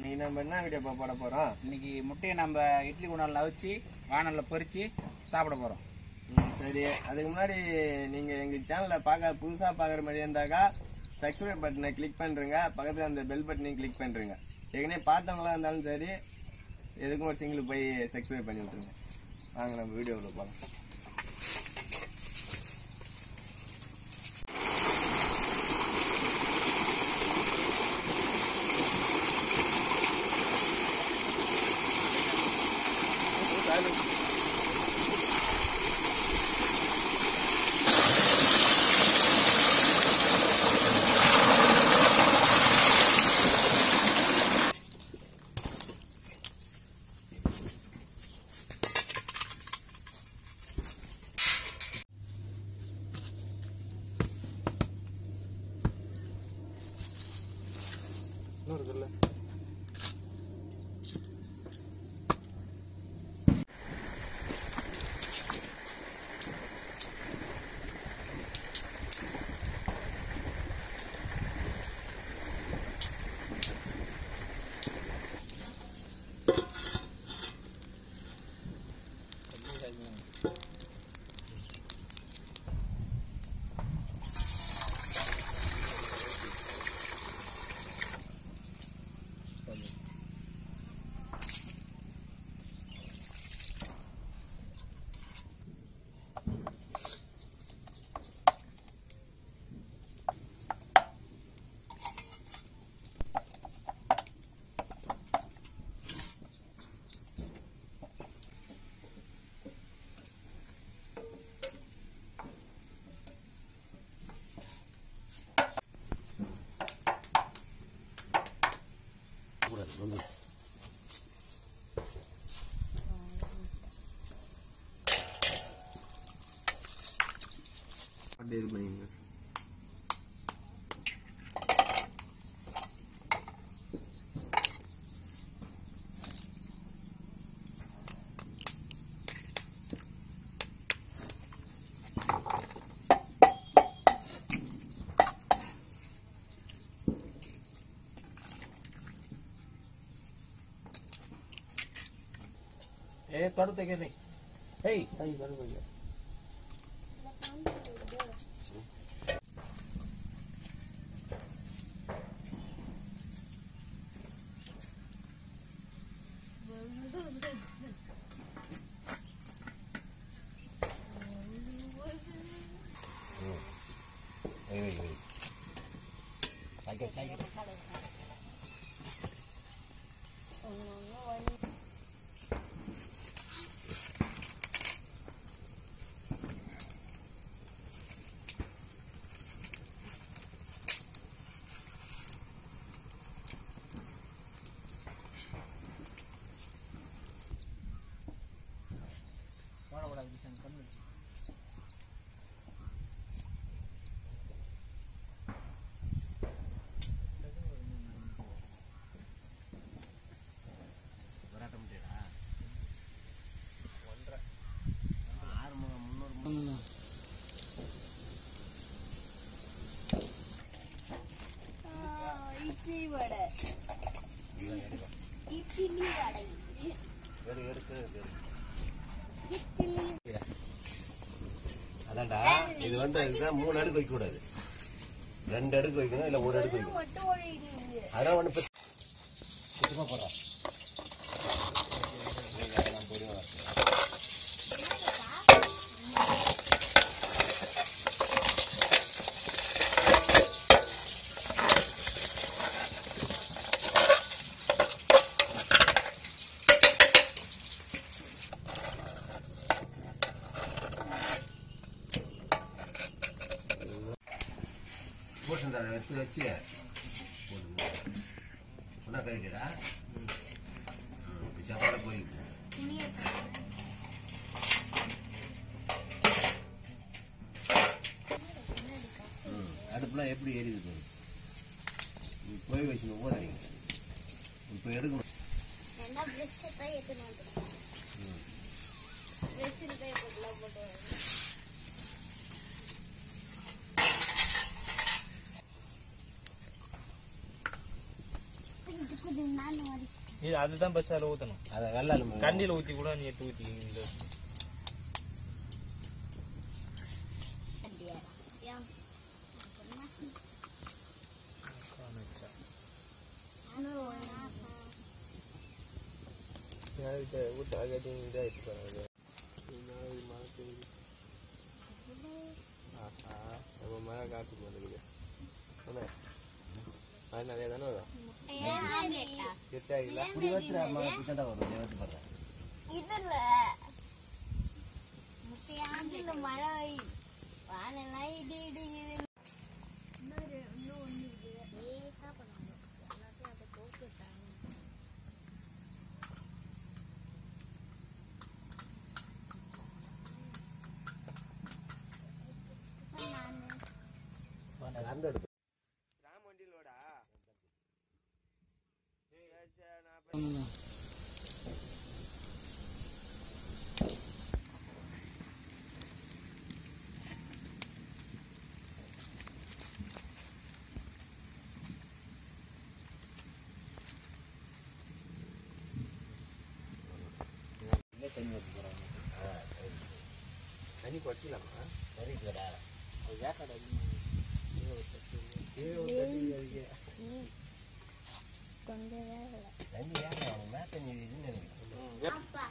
இன்னைக்கு நம்ம என்ன வீடியோ போட போறோம் இன்னைக்கு முட்டையை நம்ம இட்லி குண்டால அவிச்சு வானல்ல பொரிச்சு சாப்பிட போறோம் ம், சரி அதுக்கு முன்னாடி நீங்க எங்க சேனலை பார்க்க புதுசா பாக்குற மாதிரி இருந்தாக்கா சப்ஸ்கிரைப் பட்டனை கிளிக் பண்றீங்க பக்கத்துல அந்த பெல் பட்டனையும் கிளிக் பண்றீங்க ஏற்கனவே பார்த்தவங்களா இருந்தாலும் சரி எதுக்கும் ஒரு சிங்கிள் போய் சப்ஸ்கிரைப் பண்ணி விட்டுருங்க வாங்க நம்ம வீடியோவில் போகலாம் அப்படியே இது பண்ணிங்க ಏ ಕಡು ತೆಗೆದೆ ಏಯ್ ಕೈ ಕಡು ತೆಗೆ ಸೈಕಲ್ ಸೈಕಲ್ இட்லி வடை இட்லி வடை இட்லி அதான்டா இது வந்து இதுதான் மூணு அடுக்கு வைக்க கூடாது ரெண்டு அடுக்கு வைக்கணும் இல்ல ஒரு அடுக்கு வைக்கணும் மட்டும் ஒழிக்குது அதான் ஒண்ணு பிரச்சனை. சுத்தமா போடுறா பூஷன் தர எடுத்து வச்சு போடுங்க ஒன்றா கழிக்கடா சாப்பாடு போயிருக்கு ம், அடுப்புலாம் எப்படி எரியுது பாரு. நீ போய் வச்சுன்னு போதுறீங்க இப்போ எடுக்கணும் என்ன பிரஷ் தான் எடுத்துன்னு வந்துடும் பிரஷ் இருக்கா போட்டுலாம் போட்டு வரேன். புது நான் வரி இது அதுதான் பச்சை அதில் ஊற்றணும் அதை வெள்ளாலும் கண்ணியில் ஊற்றி கூட நீ எடுத்து ஊற்றி இந்த ஊற்ற அகட்டி இதாகிட்டு போகிறாங்க ஆஹா நம்ம மழை காட்டு போகுது என்ன அது நிறைய தானே வரும் ஆம்லெட்டா செட் ஆகில இப்படி வச்சுடா அம்மா இப்படி தான் வரும் இருபத்தி படுறேன் இதுல முட்டையாண்டில மழை வானெல்லாம் இடி இடிக்குது இன்னொரு இன்னும் ஒண்ணு இருக்குது லேசா பண்ணாங்க எல்லாத்தையும் அதை போட்டு விட்டாங்க அந்த எடுத்து ராம் வண்டியிலோடா சரி சரி நான் போய் தண்ணி ஊற்றி போகிறாங்க தண்ணி குறைச்சிக்கலாமா சரி சாரா கொஞ்சம் வேலை தண்ணி ஏங்க அவனுக்கு மேலே தண்ணி இருக்குன்னு நினைக்கிறேன் அப்பா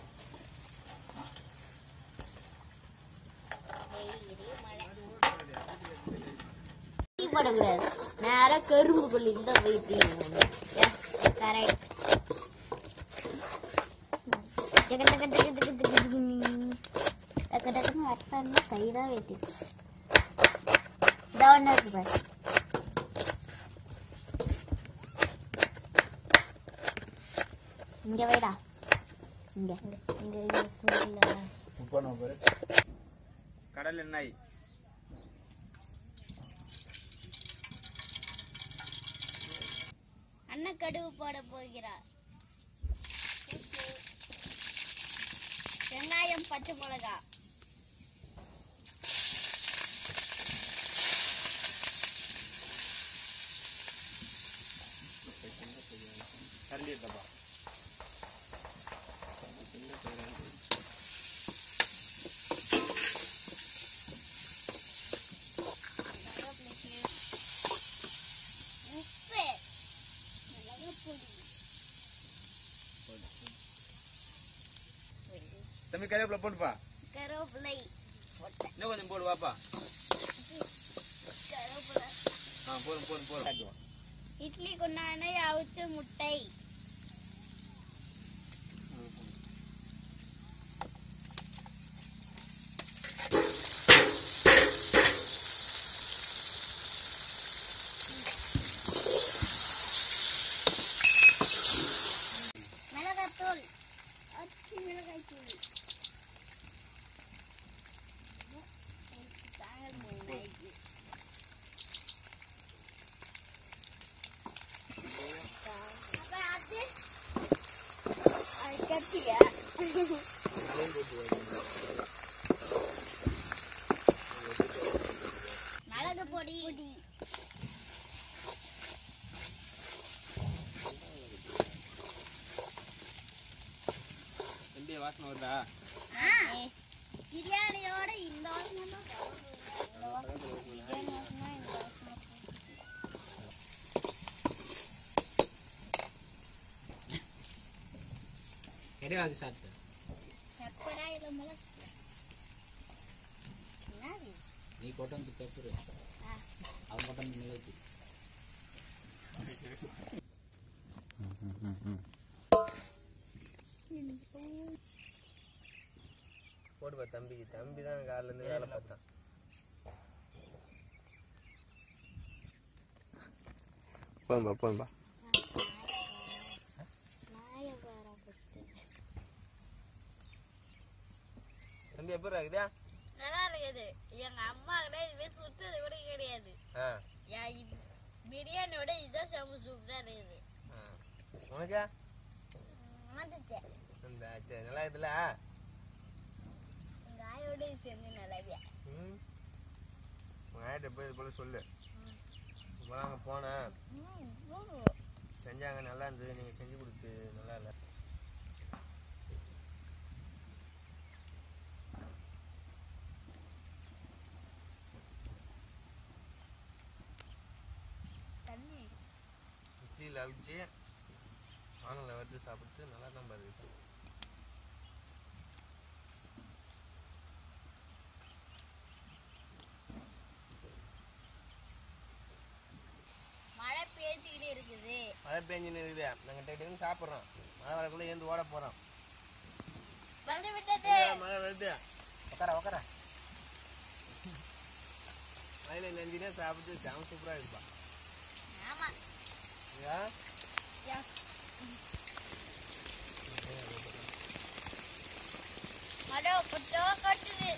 போடக்கூடாது நேரா கரும்பு கொல்லிக்கு தான் போய் தீங்க எஸ் கரெக்ட் டக்கு டக்கு டக்கு டக்கு டக்கு டக்கு டக்குன்னு வட்டான்னு கை தான் வெட்டி இதான் ஒன்று இருக்கு பாரு இங்க வைடா இங்க இங்க இங்க இங்க இப்போ நம்ம பாரு கடல் எண்ணெய் அண்ணன் கடுகு போட போகிறார் வெங்காயம் பச்சை மிளகா கரண்டி எடுத்தப்பா உப்பு மிளகு பொடி தம்பி கருவேப்பிலை போட்டுப்பா கருவேப்பிலை போட்டேன் இன்னும் கொஞ்சம் போடு வாப்பா கருவேப்பிலை ஆ போதும் போதும் போதும் இட்லி கொண்டான அவிச்ச முட்டை மிளகாத்தூள் அச்சு மிளகாய் தூள் தாங்க மூணாயிடுச்சு அப்ப அது அது கத்தியா மிளகு பொடி தம்பி வாசனை வருதா பிரியாணியோட இந்த வாசனை தான் இந்த வாசனை பிரியாணி வாசனை இந்த வாசனை கிடையாது சாப்பிட்டு பெப்பரா இல்ல மிளகு என்னது நீ கொட்டந்து பெப்பரு ஆ. அவன் கொட்டந்து மிளகு போடுப்பா தம்பிக்கு தம்பி தான் காலைல இருந்து வேலை பார்த்தான் போதும்பா போதும்பா நாய பாரா ஃபர்ஸ்ட் தம்பி எப்படி இருக்குதா நல்லா இருக்குது எங்க அம்மா கூட இதுவே சுட்டது கூட கிடையாது ஆ யா- இது- பிரியாணியோட இதுதான் செம்ம சூப்பரா இருக்குது ஆ. உனக்கா வந்துட்டேன் இந்த சரி நல்லா இருக்குதுல்ல எங்க ஆயோட இது சேர்ந்து நல்லாவே ம் உங்க ஆயிட்ட போய் இது போல சொல்லு இப்போலாம் அங்கே போனேன் செஞ்சாங்க நல்லா இருந்தது நீங்கள் செஞ்சு கொடுத்து நல்லா இல்லை தண்ணி இட்லியில் அவிச்சு வானலில் வறுத்து சாப்பிட்டு நல்லா தான் பாருது மழை பேஞ்சுக்கிட்டே இருக்குது மழை பெஞ்சுன்னு இருக்குது நாங்கள் டக்கு சாப்பிட்றோம் மழை வரக்குள்ளே ஏந்து ஓட போகிறோம் வந்து விட்டது மழை வருது உட்கார உட்கார மழையில் நெஞ்சினே சாப்பிட்டு செம சூப்பராக இருக்குப்பா ஆமா ஏன் யா. அடோ புட்டோ கட்டுது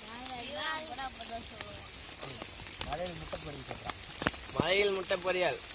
கூட அப்பதான் சொல்லுவேன் மழையில் முட்டை பொறிக்க சொல்கிறான் மழையில் முட்டை பொரியல்